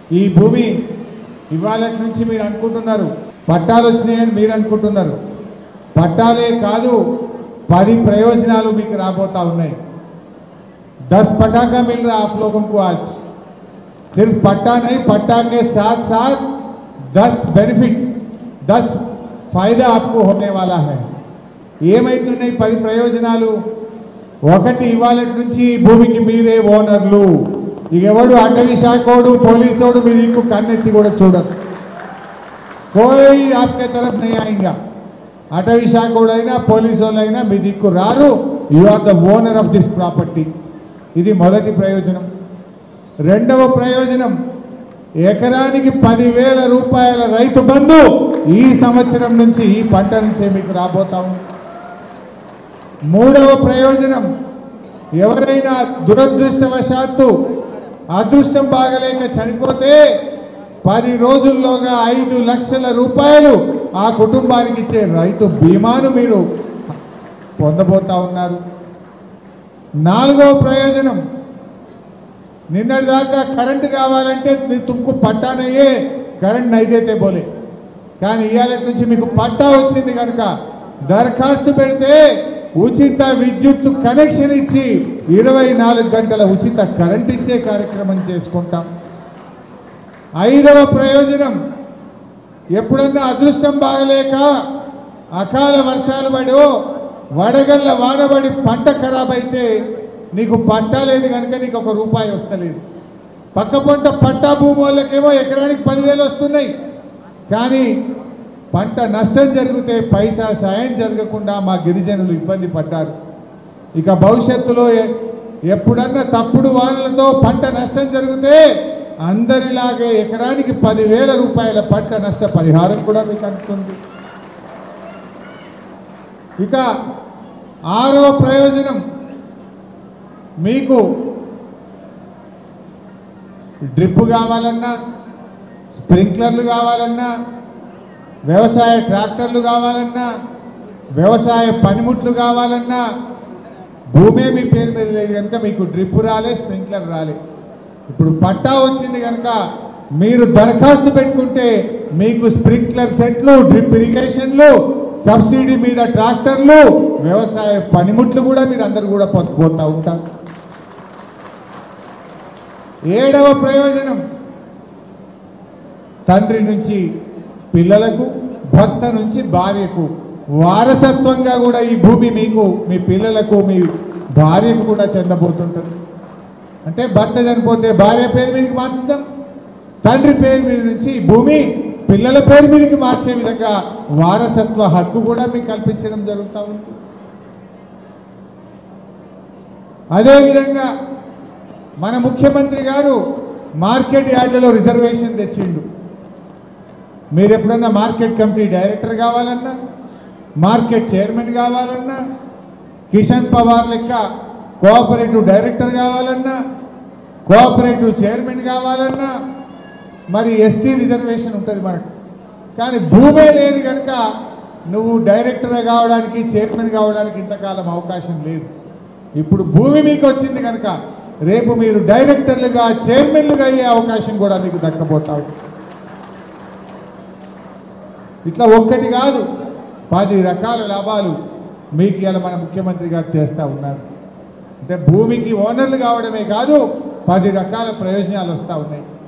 ఈ భూమి ఇవాళ నుంచి మీరు అనుకుంటున్నారు పట్టాలు వచ్చినాయని మీరు అనుకుంటున్నారు పట్టాలే కాదు పది ప్రయోజనాలు మీకు రాబోతా ఉన్నాయి दस पट्टा का मिल रहा है आप लोगों को आज सिर्फ पट्टा नहीं पट्टा के साथ साथ दस बेनिफिट्स दस फायदा आपको होने वाला है ఏమైతున్నాయి పది ప్రయోజనాలు ఒకటి ఇవాళ నుంచి ఈ భూమికి మీరే ఓనర్లు ఇక ఎవడు అటవీ శాఖోడు పోలీసోడు మీ దిక్కు కన్నెత్తి కూడా చూడదు కోయి ఆప్కే తరఫ్ नहीं आएगा అటవీ శాఖోడైనా పోలీసు వాళ్ళైనా మీ దిక్కు రారు you are the owner of this property ఇది మొదటి ప్రయోజనం రెండవ ప్రయోజనం ఎకరానికి పదివేల రూపాయల రైతు బంధు ఈ సంవత్సరం నుంచి ఈ పంట నుంచే మీకు రాబోతాము మూడవ ప్రయోజనం ఎవరైనా దురదృష్టవశాత్తు అదృష్టం బాగలేక చనిపోతే పది రోజుల్లోగా ఐదు లక్షల రూపాయలు ఆ కుటుంబానికి ఇచ్చే రైతు బీమాను మీరు పొందబోతా ఉన్నారు నాలుగవ ప్రయోజనం నిన్నటిదాకా కరెంటు కావాలంటే మీరు తుమ్కు పట్టానయ్యే కరెంట్ నైదైతే బోలే కానీ ఇవాళ నుంచి మీకు పట్టా వచ్చింది కనుక దరఖాస్తు పెడితే ఉచిత విద్యుత్ కనెక్షన్ ఇచ్చి ఇరవై నాలుగు గంటల ఉచిత కరెంట్ ఇచ్చే కార్యక్రమం చేసుకుంటాం ఐదవ ప్రయోజనం ఎప్పుడన్నా అదృష్టం బాగలేక అకాల వర్షాలు పడో వడగళ్ళ వానబడి పంట ఖరాబ్ అయితే నీకు పట్టా లేదు కనుక నీకు ఒక రూపాయి వస్తలేదు పక్క పంట పట్టా భూమి వాళ్ళకేమో ఎకరానికి పదివేలు వస్తున్నాయి కానీ పంట నష్టం జరిగితే పైసా సాయం జరగకుండా మా గిరిజనులు ఇబ్బంది పడ్డారు ఇక భవిష్యత్తులో ఎ- ఎప్పుడన్నా తప్పుడు వానలతో పంట నష్టం జరిగితే అందరిలాగే ఎకరానికి పదివేల రూపాయల పంట నష్ట పరిహారం కూడా మీకు అందుతుంది ఇక ఆరవ ప్రయోజనం మీకు డ్రిప్ కావాలన్నా స్ప్రింక్లర్లు కావాలన్నా వ్యవసాయ ట్రాక్టర్లు కావాలన్నా వ్యవసాయ పనిముట్లు కావాలన్నా భూమే మీ పేరు మీద లేదు కనుక మీకు డ్రిప్ రాలే స్ప్రింక్లర్ రాలే ఇప్పుడు పట్టా వచ్చింది కనుక మీరు దరఖాస్తు పెట్టుకుంటే మీకు స్ప్రింక్లర్ సెట్లు డ్రిప్ ఇరిగేషన్లు సబ్సిడీ మీద ట్రాక్టర్లు వ్యవసాయ పనిముట్లు కూడా మీరు అందరు కూడా పొందుపోతూ ఉంటారు ఏడవ ప్రయోజనం తండ్రి నుంచి పిల్లలకు భర్త నుంచి భార్యకు వారసత్వంగా కూడా ఈ భూమి మీకు మీ పిల్లలకు మీ భార్యకు కూడా చెందబోతుంటుంది అంటే భర్త చనిపోతే భార్య పేరు మీదకి మార్చుతాం తండ్రి పేరు మీద నుంచి ఈ భూమి పిల్లల పేరు మీదకి మార్చే విధంగా వారసత్వ హక్కు కూడా మీకు కల్పించడం జరుగుతూ ఉంది అదేవిధంగా మన ముఖ్యమంత్రి గారు మార్కెట్ యార్డులో రిజర్వేషన్ తెచ్చిండు మీరు ఎప్పుడన్నా మార్కెట్ కమిటీ డైరెక్టర్ కావాలన్నా మార్కెట్ చైర్మన్ కావాలన్నా కిషన్ పవార్ లెక్క కోఆపరేటివ్ డైరెక్టర్ కావాలన్నా కోఆపరేటివ్ చైర్మన్ కావాలన్నా మరి ఎస్టీ రిజర్వేషన్ ఉంటుంది మనకు కానీ భూమే లేదు కనుక నువ్వు డైరెక్టర్ కావడానికి చైర్మన్ కావడానికి ఇంతకాలం అవకాశం లేదు ఇప్పుడు భూమి మీకు వచ్చింది కనుక రేపు మీరు డైరెక్టర్లుగా చైర్మన్లుగా అయ్యే అవకాశం కూడా మీకు దక్కబోతా ఉంది. ఇట్లా ఒక్కటి కాదు పది రకాల లాభాలు మీకు ఇలా మన ముఖ్యమంత్రి గారు చేస్తూ ఉన్నారు అంటే భూమికి ఓనర్లు కావడమే కాదు పది రకాల ప్రయోజనాలు వస్తూ ఉన్నాయి